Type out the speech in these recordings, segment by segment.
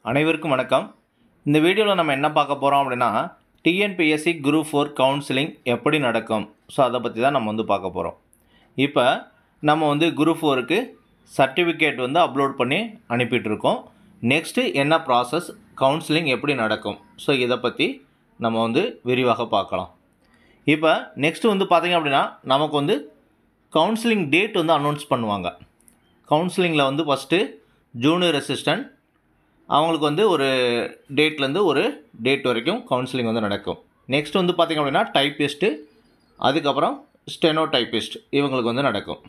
அனைவருக்கும் வணக்கம் இந்த வீடியோவில் நம்ம என்ன பார்க்க போகிறோம் அப்படின்னா டிஎன்பிஎஸ்சி குரூப் ஃபோர் கவுன்சிலிங் எப்படி நடக்கும் ஸோ அதை பற்றி தான் நம்ம வந்து பார்க்க போகிறோம் இப்போ நம்ம வந்து குரூப் ஃபோருக்கு சர்டிஃபிகேட் வந்து அப்லோட் பண்ணி அனுப்பிட்டுருக்கோம் நெக்ஸ்ட்டு என்ன ப்ராசஸ் கவுன்சிலிங் எப்படி நடக்கும் ஸோ இதை பற்றி நம்ம வந்து விரிவாக பார்க்கலாம் இப்போ நெக்ஸ்ட்டு வந்து பார்த்திங்க அப்படின்னா நமக்கு வந்து கவுன்சிலிங் டேட் வந்து அனௌன்ஸ் பண்ணுவாங்க கவுன்சிலிங்கில் வந்து ஃபஸ்ட்டு ஜூனியர் அசிஸ்டன்ட் அவங்களுக்கு வந்து ஒரு டேட்லேருந்து ஒரு டேட் வரைக்கும் கவுன்சிலிங் வந்து நடக்கும் நெக்ஸ்ட் வந்து பார்த்திங்க அப்படின்னா டைப்பிஸ்ட்டு அதுக்கப்புறம் ஸ்டெனோ டைப்பிஸ்ட் இவங்களுக்கு வந்து நடக்கும்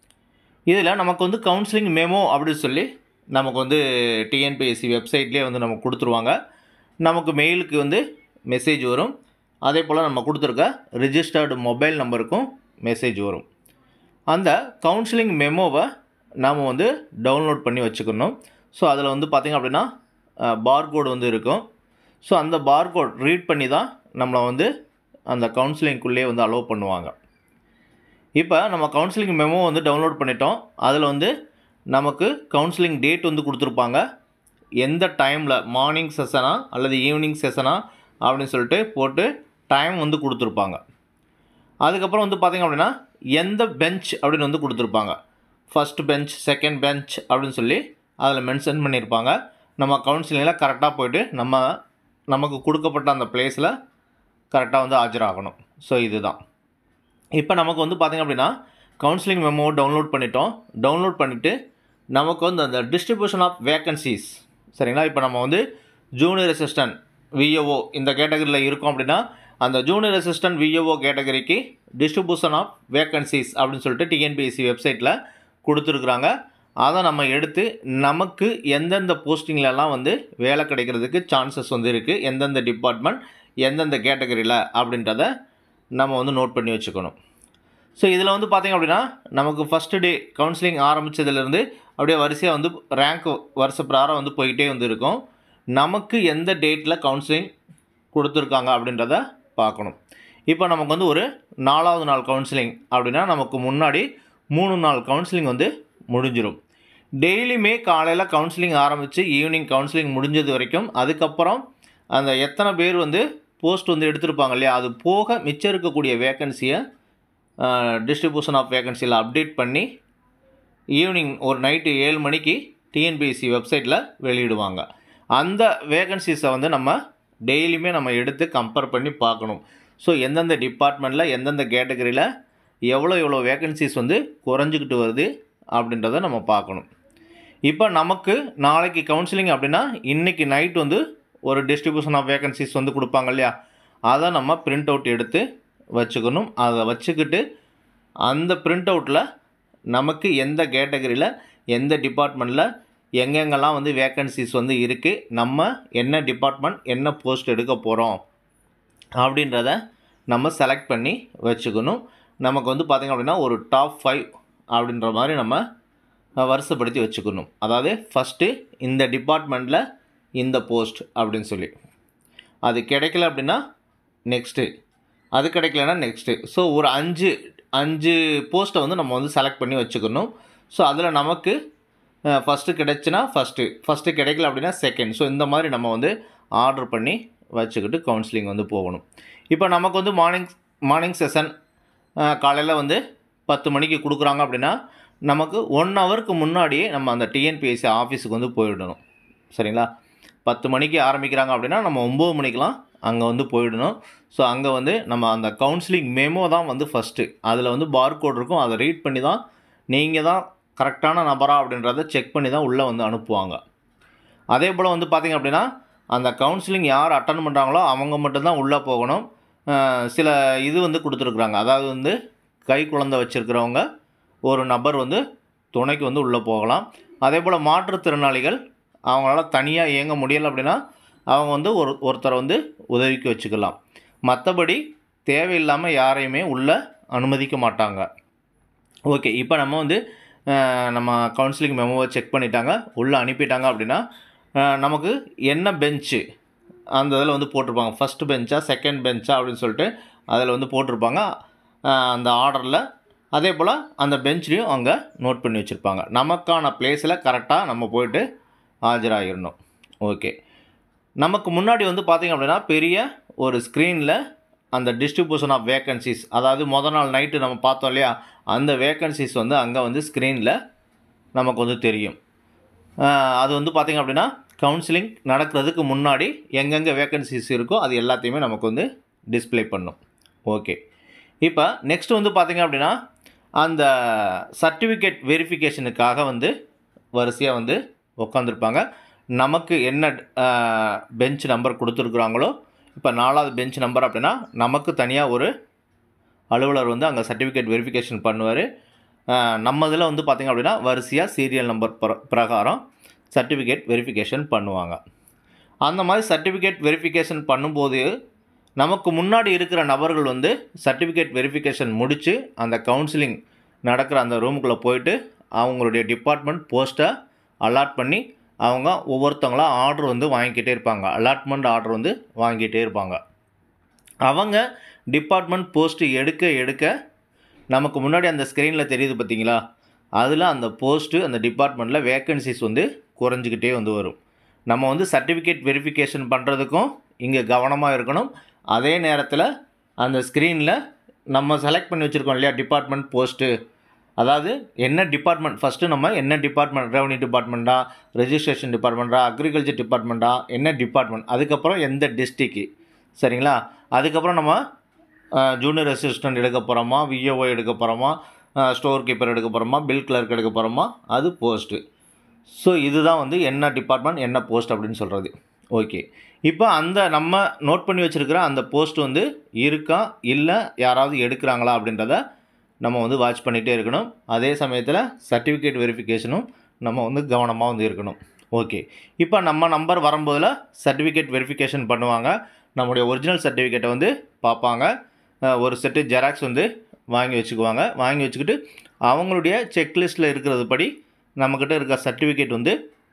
இதில் நமக்கு வந்து கவுன்சிலிங் மெமோ அப்படின்னு சொல்லி நமக்கு வந்து டிஎன்பிஎஸ்சி வெப்சைட்லேயே வந்து நமக்கு கொடுத்துருவாங்க நமக்கு மெயிலுக்கு வந்து மெசேஜ் வரும் அதே போல் நம்ம கொடுத்துருக்க ரிஜிஸ்டர்டு மொபைல் நம்பருக்கும் மெசேஜ் வரும் அந்த கவுன்சிலிங் மெமோவை நாம் வந்து டவுன்லோட் பண்ணி வச்சுக்கணும் ஸோ அதில் வந்து பார்த்திங்க அப்படின்னா பார்கோடு வந்து இருக்கும் ஸோ அந்த பார்கோட் ரீட் பண்ணி தான் நம்மளை வந்து அந்த கவுன்சிலிங்குள்ளே வந்து அலோவ் பண்ணுவாங்க இப்போ நம்ம கவுன்சிலிங் மெமோ வந்து டவுன்லோட் பண்ணிட்டோம் அதில் வந்து நமக்கு கவுன்சிலிங் டேட் வந்து கொடுத்துருப்பாங்க எந்த டைமில் மார்னிங் செஷனா அல்லது ஈவினிங் செஷனா அப்படின்னு சொல்லிட்டு போட்டு டைம் வந்து கொடுத்துருப்பாங்க அதுக்கப்புறம் வந்து பார்த்திங்க அப்படின்னா எந்த பெஞ்ச் அப்படின்னு வந்து கொடுத்துருப்பாங்க ஃபஸ்ட் பெஞ்ச் செகண்ட் பெஞ்ச் அப்படின்னு சொல்லி அதில் மென்ஷன் பண்ணியிருப்பாங்க நம்ம கவுன்சிலிங்கில் கரெக்டாக போயிட்டு நம்ம நமக்கு கொடுக்கப்பட்ட அந்த பிளேஸில் கரெக்டாக வந்து ஆஜராகணும் ஸோ இதுதான் இப்போ நமக்கு வந்து பார்த்திங்க அப்படின்னா கவுன்சிலிங் மெமோ டவுன்லோட் பண்ணிட்டோம் டவுன்லோட் பண்ணிவிட்டு நமக்கு வந்து அந்த டிஸ்ட்ரிபியூஷன் ஆஃப் வேக்கன்சிஸ் சரிங்களா இப்போ நம்ம வந்து ஜூனியர் அசிஸ்டன்ட் விஏஓ இந்த கேட்டகரியில் இருக்கோம் அப்படின்னா அந்த ஜூனியர் அசிஸ்டன்ட் விஏஓ கேட்டகரிக்கு டிஸ்ட்ரிபியூஷன் ஆஃப் வேக்கன்சிஸ் அப்படின்னு சொல்லிட்டு டிஎன்பிஎஸ்சி வெப்சைட்டில் கொடுத்துருக்குறாங்க அதை நம்ம எடுத்து நமக்கு எந்தெந்த போஸ்டிங்லலாம் வந்து வேலை கிடைக்கிறதுக்கு சான்சஸ் வந்து இருக்குது எந்தெந்த டிபார்ட்மெண்ட் எந்தெந்த கேட்டகரியில் அப்படின்றத நம்ம வந்து நோட் பண்ணி வச்சுக்கணும் ஸோ இதில் வந்து பார்த்திங்க அப்படின்னா நமக்கு ஃபஸ்ட்டு டே கவுன்சிலிங் ஆரம்பித்ததுலேருந்து அப்படியே வரிசையாக வந்து ரேங்க் வருஷ பிரகாரம் வந்து போய்கிட்டே வந்து இருக்கும் நமக்கு எந்த டேட்டில் கவுன்சிலிங் கொடுத்துருக்காங்க அப்படின்றத பார்க்கணும் இப்போ நமக்கு வந்து ஒரு நாலாவது நாள் கவுன்சிலிங் அப்படின்னா நமக்கு முன்னாடி மூணு நாள் கவுன்சிலிங் வந்து முடிஞ்சிடும் டெய்லியுமே காலையில் கவுன்சிலிங் ஆரம்பித்து ஈவினிங் கவுன்சிலிங் முடிஞ்சது வரைக்கும் அதுக்கப்புறம் அந்த எத்தனை பேர் வந்து போஸ்ட் வந்து எடுத்திருப்பாங்க இல்லையா அது போக மிச்சம் இருக்கக்கூடிய வேக்கன்சியை டிஸ்ட்ரிபியூஷன் ஆஃப் வேக்கன்சியில் அப்டேட் பண்ணி ஈவினிங் ஒரு நைட்டு ஏழு மணிக்கு டிஎன்பிஎஸ்சி வெப்சைட்டில் வெளியிடுவாங்க அந்த வேகன்சிஸை வந்து நம்ம டெய்லியுமே நம்ம எடுத்து கம்பேர் பண்ணி பார்க்கணும் ஸோ எந்தெந்த டிபார்ட்மெண்ட்டில் எந்தெந்த கேட்டகரியில் எவ்வளோ எவ்வளோ வேகன்சிஸ் வந்து குறைஞ்சிக்கிட்டு வருது அப்படின்றத நம்ம பார்க்கணும் இப்போ நமக்கு நாளைக்கு கவுன்சிலிங் அப்படின்னா இன்றைக்கி நைட் வந்து ஒரு டிஸ்ட்ரிபியூஷன் ஆஃப் வேகன்சிஸ் வந்து கொடுப்பாங்க இல்லையா அதை நம்ம பிரிண்ட் அவுட் எடுத்து வச்சுக்கணும் அதை வச்சுக்கிட்டு அந்த பிரிண்ட் அவுட்டில் நமக்கு எந்த கேட்டகரியில் எந்த டிபார்ட்மெண்ட்டில் எங்கெங்கெல்லாம் வந்து வேக்கன்சிஸ் வந்து இருக்குது நம்ம என்ன டிபார்ட்மெண்ட் என்ன போஸ்ட் எடுக்க போகிறோம் அப்படின்றத நம்ம செலக்ட் பண்ணி வச்சுக்கணும் நமக்கு வந்து பார்த்திங்க அப்படின்னா ஒரு டாப் ஃபைவ் அப்படின்ற மாதிரி நம்ம வருஷப்படுத்தி வச்சுக்கணும் அதாவது ஃபஸ்ட்டு இந்த டிபார்ட்மெண்ட்டில் இந்த போஸ்ட் அப்படின்னு சொல்லி அது கிடைக்கல அப்படின்னா நெக்ஸ்ட்டு அது கிடைக்கலன்னா நெக்ஸ்ட்டு ஸோ ஒரு அஞ்சு அஞ்சு போஸ்ட்டை வந்து நம்ம வந்து செலக்ட் பண்ணி வச்சுக்கணும் ஸோ அதில் நமக்கு ஃபஸ்ட்டு கிடைச்சுன்னா ஃபஸ்ட்டு ஃபஸ்ட்டு கிடைக்கல அப்படின்னா செகண்ட் ஸோ இந்த மாதிரி நம்ம வந்து ஆர்டர் பண்ணி வச்சுக்கிட்டு கவுன்சிலிங் வந்து போகணும் இப்போ நமக்கு வந்து மார்னிங் மார்னிங் செஷன் காலையில் வந்து பத்து மணிக்கு கொடுக்குறாங்க அப்படின்னா நமக்கு ஒன் ஹவருக்கு முன்னாடியே நம்ம அந்த டிஎன்பிஎஸ்சி ஆஃபீஸுக்கு வந்து போயிடணும் சரிங்களா பத்து மணிக்கு ஆரம்பிக்கிறாங்க அப்படின்னா நம்ம ஒம்பது மணிக்கெலாம் அங்கே வந்து போயிடணும் ஸோ அங்கே வந்து நம்ம அந்த கவுன்சிலிங் மெமோ தான் வந்து ஃபஸ்ட்டு அதில் வந்து பார்கோட் இருக்கும் அதை ரீட் பண்ணி தான் நீங்கள் தான் கரெக்டான நபரா அப்படின்றத செக் பண்ணி தான் உள்ளே வந்து அனுப்புவாங்க அதே போல் வந்து பார்த்திங்க அப்படின்னா அந்த கவுன்சிலிங் யார் அட்டன் பண்ணுறாங்களோ அவங்க மட்டும்தான் உள்ளே போகணும் சில இது வந்து கொடுத்துருக்குறாங்க அதாவது வந்து கை குழந்தை வச்சுருக்கிறவங்க ஒரு நபர் வந்து துணைக்கு வந்து உள்ளே போகலாம் அதே போல் மாற்றுத்திறனாளிகள் அவங்களால தனியாக இயங்க முடியலை அப்படின்னா அவங்க வந்து ஒரு ஒருத்தரை வந்து உதவிக்கு வச்சுக்கலாம் மற்றபடி தேவையில்லாமல் யாரையுமே உள்ளே அனுமதிக்க மாட்டாங்க ஓகே இப்போ நம்ம வந்து நம்ம கவுன்சிலிங் மெமோவை செக் பண்ணிட்டாங்க உள்ளே அனுப்பிட்டாங்க அப்படின்னா நமக்கு என்ன பெஞ்சு அந்த இதில் வந்து போட்டிருப்பாங்க ஃபஸ்ட்டு பெஞ்சா செகண்ட் பெஞ்சா அப்படின்னு சொல்லிட்டு அதில் வந்து போட்டிருப்பாங்க அந்த ஆர்டரில் அதே போல் அந்த பெஞ்ச்லேயும் அங்கே நோட் பண்ணி வச்சுருப்பாங்க நமக்கான பிளேஸில் கரெக்டாக நம்ம போயிட்டு ஆஜராகிடணும் ஓகே நமக்கு முன்னாடி வந்து பார்த்திங்க அப்படின்னா பெரிய ஒரு ஸ்க்ரீனில் அந்த டிஸ்ட்ரிபியூஷன் ஆஃப் வேக்கன்சிஸ் அதாவது மொதல் நாள் நைட்டு நம்ம பார்த்தோம் இல்லையா அந்த வேக்கன்சிஸ் வந்து அங்கே வந்து ஸ்க்ரீனில் நமக்கு வந்து தெரியும் ஆஹ் அது வந்து பார்த்திங்க அப்படின்னா கவுன்சிலிங் நடக்கிறதுக்கு முன்னாடி எங்கெங்கே வேக்கன்சிஸ் இருக்கோ அது எல்லாத்தையுமே நமக்கு வந்து டிஸ்ப்ளே பண்ணும் ஓகே இப்போ நெக்ஸ்ட் வந்து பார்த்திங்க அப்படின்னா அந்த சர்டிஃபிகேட் வெரிஃபிகேஷனுக்காக வந்து வரிசையாக வந்து உட்காந்துருப்பாங்க நமக்கு என்ன பெஞ்ச் நம்பர் கொடுத்துருக்குறாங்களோ இப்போ நாலாவது பெஞ்ச் நம்பர் அப்படின்னா நமக்கு தனியாக ஒரு அலுவலர் வந்து அங்கே சர்டிஃபிகேட் வெரிஃபிகேஷன் பண்ணுவார் நம்ம இதில் வந்து பார்த்திங்க அப்படின்னா வரிசையாக சீரியல் நம்பர் பிர பிரகாரம் சர்டிஃபிகேட் வெரிஃபிகேஷன் பண்ணுவாங்க அந்த மாதிரி சர்டிஃபிகேட் வெரிஃபிகேஷன் பண்ணும்போது நமக்கு முன்னாடி இருக்கிற நபர்கள் வந்து சர்டிஃபிகேட் வெரிஃபிகேஷன் முடித்து அந்த கவுன்சிலிங் நடக்கிற அந்த ரூமுக்குள்ளே போயிட்டு அவங்களுடைய டிபார்ட்மெண்ட் போஸ்ட்டை அலாட் பண்ணி அவங்க ஒவ்வொருத்தவங்களா ஆர்டர் வந்து வாங்கிக்கிட்டே இருப்பாங்க அலாட்மெண்ட் ஆர்டர் வந்து வாங்கிட்டே இருப்பாங்க அவங்க டிபார்ட்மெண்ட் போஸ்ட்டு எடுக்க எடுக்க நமக்கு முன்னாடி அந்த ஸ்க்ரீனில் தெரியுது பார்த்தீங்களா அதில் அந்த போஸ்ட்டு அந்த டிபார்ட்மெண்ட்டில் வேக்கன்சிஸ் வந்து குறைஞ்சிக்கிட்டே வந்து வரும் நம்ம வந்து சர்டிஃபிகேட் வெரிஃபிகேஷன் பண்ணுறதுக்கும் இங்கே கவனமாக இருக்கணும் அதே நேரத்தில் அந்த ஸ்க்ரீனில் நம்ம செலக்ட் பண்ணி வச்சுருக்கோம் இல்லையா டிபார்ட்மெண்ட் போஸ்ட்டு அதாவது என்ன டிபார்ட்மெண்ட் ஃபஸ்ட்டு நம்ம என்ன டிபார்ட்மெண்ட் ரெவன்யூ டிபார்ட்மெண்ட்டா ரெஜிஸ்ட்ரேஷன் டிபார்ட்மெண்ட்டா அக்ரிகல்ச்சர் டிபார்ட்மெண்ட்டா என்ன டிபார்ட்மெண்ட் அதுக்கப்புறம் எந்த டிஸ்ட்ரிக்கு சரிங்களா அதுக்கப்புறம் நம்ம ஜூனியர் அசிஸ்டன்ட் எடுக்க போகிறோமா விஓஓ எடுக்க போகிறோமா ஸ்டோர் கீப்பர் எடுக்க போகிறோமா பில் கிளர்க் எடுக்க போகிறோமா அது போஸ்ட்டு ஸோ இதுதான் வந்து என்ன டிபார்ட்மெண்ட் என்ன போஸ்ட் அப்படின்னு சொல்கிறது ஓகே இப்போ அந்த நம்ம நோட் பண்ணி வச்சுருக்கிற அந்த போஸ்ட் வந்து இருக்கா இல்லை யாராவது எடுக்கிறாங்களா அப்படின்றத நம்ம வந்து வாட்ச் பண்ணிகிட்டே இருக்கணும் அதே சமயத்தில் சர்டிஃபிகேட் வெரிஃபிகேஷனும் நம்ம வந்து கவனமாக வந்து இருக்கணும் ஓகே இப்போ நம்ம நம்பர் வரும்போதில் சர்டிஃபிகேட் வெரிஃபிகேஷன் பண்ணுவாங்க நம்முடைய ஒரிஜினல் சர்டிஃபிகேட்டை வந்து பார்ப்பாங்க அஹ் ஒரு செட்டு ஜெராக்ஸ் வந்து வாங்கி வச்சுக்குவாங்க வாங்கி வச்சுக்கிட்டு அவங்களுடைய செக்லிஸ்ட்டில் இருக்கிறது படி நம்மக்கிட்ட இருக்க சர்டிஃபிகேட் வந்து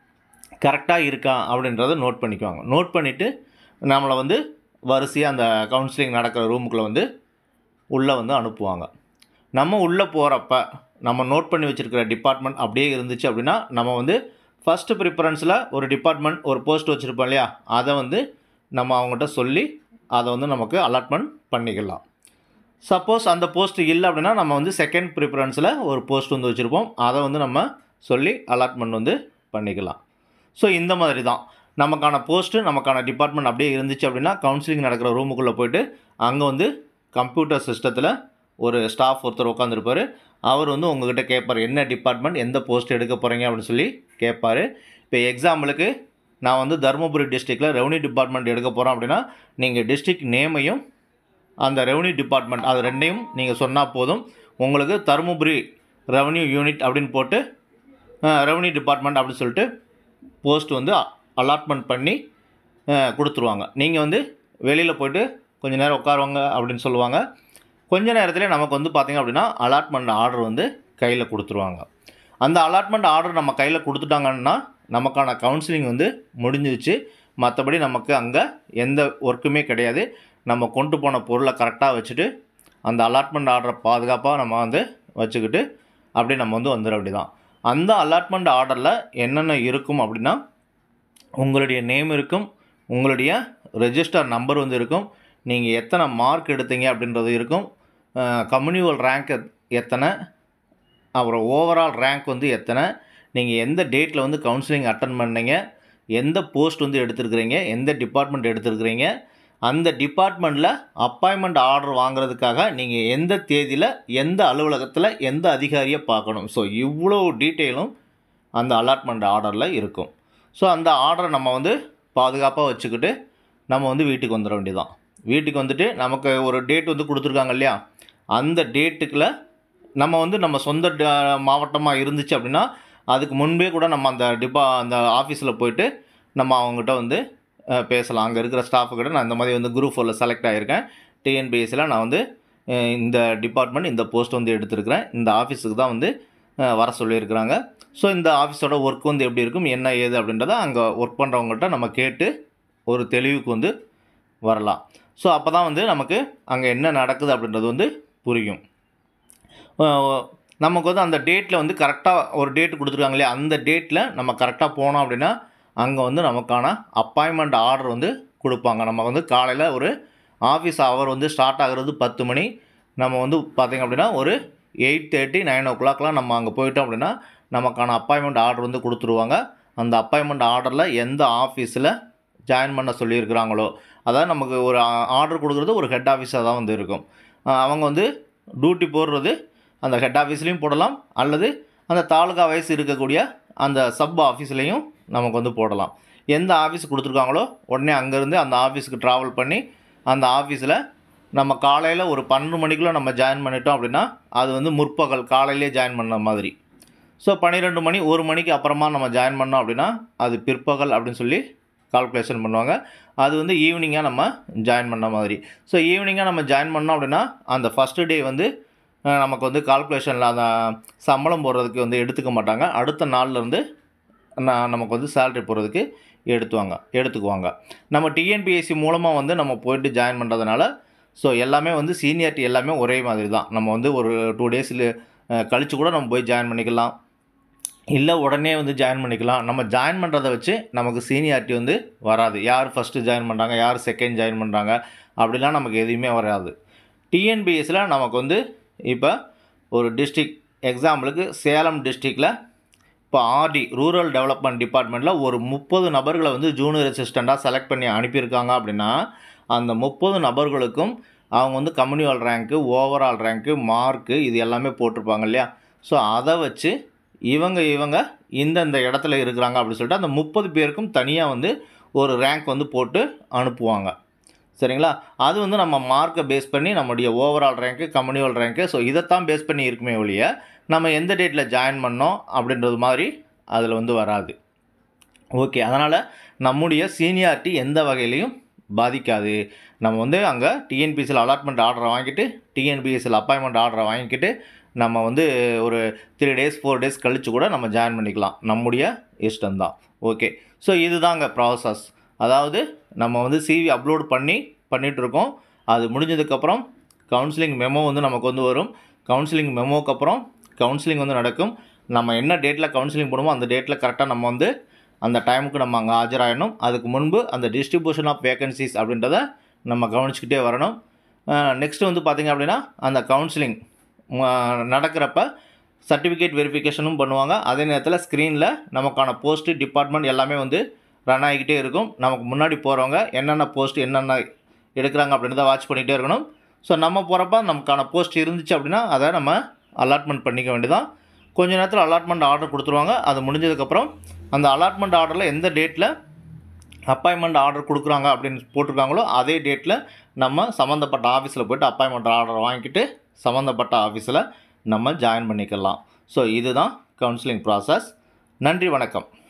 கரெக்டாக இருக்கா அப்படின்றத நோட் பண்ணிக்குவாங்க நோட் பண்ணிவிட்டு நம்மளை வந்து வரிசையாக அந்த கவுன்சிலிங் நடக்கிற ரூமுக்குள்ளே வந்து உள்ளே வந்து அனுப்புவாங்க நம்ம உள்ளே போகிறப்ப நம்ம நோட் பண்ணி வச்சுருக்கிற டிபார்ட்மெண்ட் அப்படியே இருந்துச்சு அப்படின்னா நம்ம வந்து ஃபஸ்ட்டு ப்ரிஃபரன்ஸில் ஒரு டிபார்ட்மெண்ட் ஒரு போஸ்ட் வச்சுருப்போம் இல்லையா அதை வந்து நம்ம அவங்ககிட்ட சொல்லி அதை வந்து நமக்கு அலாட்மெண்ட் பண்ணிக்கலாம் சப்போஸ் அந்த போஸ்ட் இல்லை அப்படின்னா நம்ம வந்து செகண்ட் ப்ரிஃபரன்ஸில் ஒரு போஸ்ட் வந்து வச்சுருப்போம் அதை வந்து நம்ம சொல்லி அலாட்மெண்ட் வந்து பண்ணிக்கலாம் ஸோ இந்த மாதிரி தான் நமக்கான போஸ்ட்டு நமக்கான டிபார்ட்மெண்ட் அப்படியே இருந்துச்சு அப்படின்னா கவுன்சிலிங் நடக்கிற ரூமுக்குள்ளே போயிட்டு அங்கே வந்து கம்ப்யூட்டர் சிஸ்டத்தில் ஒரு ஸ்டாஃப் ஒருத்தர் உட்காந்துருப்பார் அவர் வந்து உங்ககிட்ட கேட்பார் என்ன டிபார்ட்மெண்ட் எந்த போஸ்ட் எடுக்க போகிறீங்க அப்படின்னு சொல்லி கேட்பார் இப்போ எக்ஸாம்பிளுக்கு நான் வந்து தருமபுரி டிஸ்ட்ரிக்டில் ரெவன்யூ டிபார்ட்மெண்ட் எடுக்க போகிறோம் அப்படின்னா நீங்கள் டிஸ்ட்ரிக்ட் நேமையும் அந்த ரெவன்யூ டிபார்ட்மெண்ட் அது ரெண்டையும் நீங்கள் சொன்னால் போதும் உங்களுக்கு தருமபுரி ரெவன்யூ யூனிட் அப்படின்னு போட்டு ரெவன்யூ டிபார்ட்மெண்ட் அப்படின்னு சொல்லிட்டு போஸ்ட் வந்து அலாட்மெண்ட் பண்ணி அஹ், கொடுத்துருவாங்க நீங்கள் வந்து வெளியில் போயிட்டு கொஞ்ச நேரம் உட்காருவாங்க அப்படின்னு சொல்லுவாங்க கொஞ்ச நேரத்தில் நமக்கு வந்து பார்த்திங்க அப்படின்னா அலாட்மெண்ட் ஆர்டர் வந்து கையில் கொடுத்துருவாங்க அந்த அலாட்மெண்ட் ஆர்டர் நம்ம கையில் கொடுத்துட்டாங்கன்னா நமக்கான கவுன்சிலிங் வந்து முடிஞ்சிருச்சு மற்றபடி நமக்கு அங்கே எந்த ஒர்க்குமே கிடையாது நம்ம கொண்டு போன பொருளை கரெக்டாக வச்சுட்டு அந்த அலாட்மெண்ட் ஆர்டரை பாதுகாப்பாக நம்ம வந்து வச்சுக்கிட்டு அப்படியே நம்ம வந்து வந்துட வேண்டியதான் அந்த அலாட்மெண்ட் ஆர்டரில் என்னென்ன இருக்கும் அப்படின்னா உங்களுடைய நேம் இருக்கும் உங்களுடைய ரெஜிஸ்டர் நம்பர் வந்து இருக்கும் நீங்கள் எத்தனை மார்க் எடுத்தீங்க அப்படின்றது இருக்கும் கம்யூனிவல் ரேங்க் எத்தனை அப்புறம் ஓவரால் ரேங்க் வந்து எத்தனை நீங்கள் எந்த டேட்டில் வந்து கவுன்சிலிங் அட்டன் பண்ணீங்க எந்த போஸ்ட் வந்து எடுத்திருக்கிறீங்க எந்த டிபார்ட்மெண்ட் எடுத்திருக்கிறீங்க அந்த டிபார்ட்மெண்ட்டில் அப்பாயின்மெண்ட் ஆர்டர் வாங்குறதுக்காக நீங்கள் எந்த தேதியில் எந்த அலுவலகத்தில் எந்த அதிகாரியை பார்க்கணும் ஸோ இவ்வளோ டீட்டெயிலும் அந்த அலாட்மெண்ட் ஆர்டரில் இருக்கும் ஸோ அந்த ஆர்டரை நம்ம வந்து பாதுகாப்பாக வச்சுக்கிட்டு நம்ம வந்து வீட்டுக்கு வந்துட வேண்டியதான் வீட்டுக்கு வந்துட்டு நமக்கு ஒரு டேட் வந்து கொடுத்துருக்காங்க இல்லையா அந்த டேட்டுக்குள்ள நம்ம வந்து நம்ம சொந்த ட- மாவட்டமாக இருந்துச்சு அப்படின்னா அதுக்கு முன்பே கூட நம்ம அந்த டிபா அந்த ஆஃபீஸில் போயிட்டு நம்ம அவங்ககிட்ட வந்து அஹ், பேசலாம் அங்கே இருக்கிற ஸ்டாஃபுக்கிட்ட நான் இந்த மாதிரி வந்து குரூப் ஃபோரில் செலக்ட் ஆகியிருக்கேன் டிஎன்பிஎஸ்சியில் நான் வந்து அஹ், இந்த டிபார்ட்மெண்ட் இந்த போஸ்ட் வந்து எடுத்திருக்கிறேன் இந்த ஆஃபீஸுக்கு தான் வந்து அஹ், வர சொல்லியிருக்கிறாங்க ஸோ இந்த ஆஃபீஸோட ஒர்க் வந்து எப்படி இருக்கும் என்ன ஏது அப்படின்றத அங்கே ஒர்க் பண்ணுறவங்ககிட்ட நம்ம கேட்டு ஒரு தெளிவுக்கு வந்து வரலாம் ஸோ அப்போ தான் வந்து நமக்கு அங்கே என்ன நடக்குது அப்படின்றது வந்து புரியும் அஹ் நமக்கு வந்து அந்த டேட்டில் வந்து கரெக்டாக ஒரு டேட் கொடுத்துருக்காங்க இல்லையா அந்த டேட்டில் நம்ம கரெக்டாக போனோம் அப்படின்னா அங்கே வந்து நமக்கான அப்பாயின்மெண்ட் ஆர்டர் வந்து கொடுப்பாங்க நம்ம வந்து காலையில் ஒரு ஆஃபீஸ் ஹவர் வந்து ஸ்டார்ட் ஆகுறது பத்து மணி நம்ம வந்து பார்த்திங்க அப்படின்னா ஒரு எயிட் தேர்ட்டி நைன் ஓ கிளாக்லாம் நம்ம அங்கே போயிட்டோம் அப்படின்னா நமக்கான அப்பாயின்மெண்ட் ஆர்டர் வந்து கொடுத்துருவாங்க அந்த அப்பாயின்மெண்ட் ஆர்டரில் எந்த ஆஃபீஸில் ஜாயின் பண்ண சொல்லியிருக்கிறாங்களோ அதாவது நமக்கு ஒரு ஆர்டர் கொடுக்குறது ஒரு ஹெட் ஆஃபீஸாக தான் வந்து இருக்கும் அஹ் அவங்க வந்து டியூட்டி போடுறது அந்த ஹெட் ஆஃபீஸ்லேயும் போடலாம் அல்லது அந்த தாலுகா வயசு இருக்கக்கூடிய அந்த சப் ஆஃபீஸ்லேயும் நமக்கு வந்து போடலாம் எந்த ஆஃபீஸ் கொடுத்துருக்காங்களோ உடனே அங்கேருந்து அந்த ஆஃபீஸுக்கு ட்ராவல் பண்ணி அந்த ஆஃபீஸில் நம்ம காலையில் ஒரு பன்னெண்டு மணிக்குள்ளே நம்ம ஜாயின் பண்ணிட்டோம் அப்படின்னா அது வந்து முற்பகல் காலையிலே ஜாயின் பண்ண மாதிரி ஸோ பன்னிரெண்டு மணி ஒரு மணிக்கு அப்புறமா நம்ம ஜாயின் பண்ணோம் அப்படின்னா அது பிற்பகல் அப்படின்னு சொல்லி கால்குலேஷன் பண்ணுவாங்க அது வந்து ஈவினிங்காக நம்ம ஜாயின் பண்ண மாதிரி ஸோ ஈவினிங்காக நம்ம ஜாயின் பண்ணோம் அப்படின்னா அந்த ஃபஸ்ட்டு டே வந்து அஹ், நமக்கு வந்து கால்குலேஷனில் அந்த சம்பளம் போடுறதுக்கு வந்து எடுத்துக்க மாட்டாங்க அடுத்த நாள்லேருந்து நான் நமக்கு வந்து சேலரி போடுறதுக்கு எடுத்துவாங்க எடுத்துக்குவாங்க நம்ம டிஎன்பிஎஸ்சி மூலமாக வந்து நம்ம போயிட்டு ஜாயின் பண்ணுறதுனால ஸோ எல்லாமே வந்து சீனியாரிட்டி எல்லாமே ஒரே மாதிரி தான் நம்ம வந்து ஒரு டூ டேஸில் கழித்து கூட நம்ம போய் ஜாயின் பண்ணிக்கலாம் இல்லை உடனே வந்து ஜாயின் பண்ணிக்கலாம் நம்ம ஜாயின் பண்ணுறத வச்சு நமக்கு சீனியாரிட்டி வந்து வராது யார் ஃபஸ்ட்டு ஜாயின் பண்ணுறாங்க யார் செகண்ட் ஜாயின் பண்ணுறாங்க அப்படிலாம் நமக்கு எதுவுமே வராது டிஎன்பிஎஸ்சில் நமக்கு வந்து இப்போ ஒரு டிஸ்ட்ரிக் எக்ஸாம்பிளுக்கு சேலம் டிஸ்ட்ரிக்டில் இப்போ ஆர்டி ரூரல் டெவலப்மெண்ட் டிபார்ட்மெண்ட்டில் ஒரு முப்பது நபர்களை வந்து ஜூனியர் அசிஸ்டண்ட்டாக செலக்ட் பண்ணி அனுப்பியிருக்காங்க அப்படின்னா அந்த முப்பது நபர்களுக்கும் அவங்க வந்து communal rank overall rank mark இது எல்லாமே போட்டிருப்பாங்க இல்லையா ஸோ அதை வச்சு இவங்க இவங்க இந்தந்த இடத்துல இருக்கிறாங்க அப்படின்னு சொல்லிட்டு அந்த முப்பது பேருக்கும் தனியாக வந்து ஒரு ரேங்க் வந்து போட்டு அனுப்புவாங்க சரிங்களா அது வந்து நம்ம மார்க்கை பேஸ் பண்ணி நம்முடைய overall rank communal rank so இதைத்தான் பேஸ் பண்ணி இருக்குமே ஒழிய நம்ம எந்த டேட்டில் ஜாயின் பண்ணோம் அப்படின்றது மாதிரி அதில் வந்து வராது ஓகே அதனால் நம்முடைய சீனியாரிட்டி எந்த வகையிலையும் பாதிக்காது நம்ம வந்து அங்கே டிஎன்பிஎஸ்சியில் அலாட்மெண்ட் ஆர்டரை வாங்கிட்டு டிஎன்பிஎஸ்சியில் அப்பாயின்மெண்ட் ஆர்டரை வாங்கிக்கிட்டு நம்ம வந்து ஒரு த்ரீ டேஸ் ஃபோர் டேஸ் கழித்து கூட நம்ம ஜாயின் பண்ணிக்கலாம் நம்முடைய இஷ்டம்தான் ஓகே ஸோ இதுதாங்க ப்ராசஸ் அதாவது நம்ம வந்து சிவி அப்லோட் பண்ணி பண்ணிகிட்ருக்கோம் அது முடிஞ்சதுக்கப்புறம் கவுன்சிலிங் மெமோ வந்து நமக்கு வந்து வரும் கவுன்சிலிங் மெமோக்கு அப்புறம் கவுன்சிலிங் வந்து நடக்கும் நம்ம என்ன டேட்டில் கவுன்சிலிங் போடுமோ அந்த டேட்டில் கரெக்டாக நம்ம வந்து அந்த டைமுக்கு நம்ம அங்கே ஆஜராகணும் அதுக்கு முன்பு அந்த டிஸ்ட்ரிபியூஷன் ஆஃப் வேகன்சிஸ் அப்படின்றத நம்ம கவனிச்சுக்கிட்டே வரணும் நெக்ஸ்ட்டு வந்து பார்த்திங்க அப்படின்னா அந்த கவுன்சிலிங் நடக்கிறப்ப சர்டிஃபிகேட் வெரிஃபிகேஷனும் பண்ணுவாங்க அதே நேரத்தில் ஸ்க்ரீனில் நமக்கான போஸ்ட்டு டிபார்ட்மெண்ட் எல்லாமே வந்து ரன் ஆகிக்கிட்டே இருக்கும் நமக்கு முன்னாடி போகிறவங்க என்னென்ன போஸ்ட் என்னென்ன எடுக்கிறாங்க அப்படின்றத வாட்ச் பண்ணிகிட்டே இருக்கணும் ஸோ நம்ம போகிறப்ப நமக்கான போஸ்ட் இருந்துச்சு அப்படின்னா அதை நம்ம அலாட்மெண்ட் பண்ணிக்க வேண்டியதான் கொஞ்ச நேரத்தில் அலாட்மெண்ட் ஆர்டர் கொடுத்துருவாங்க அது முடிஞ்சதுக்கப்புறம் அந்த அலாட்மெண்ட் ஆர்டரில் எந்த டேட்டில் அப்பாயின்மெண்ட் ஆர்டர் கொடுக்குறாங்க அப்படின்னு போட்டிருக்காங்களோ அதே டேட்டில் நம்ம சம்மந்தப்பட்ட ஆஃபீஸில் போய்ட்டு அப்பாயின்மெண்ட் ஆர்டர் வாங்கிக்கிட்டு சம்மந்தப்பட்ட ஆஃபீஸில் நம்ம ஜாயின் பண்ணிக்கலாம் ஸோ இதுதான் கவுன்சிலிங் ப்ராசஸ் நன்றி வணக்கம்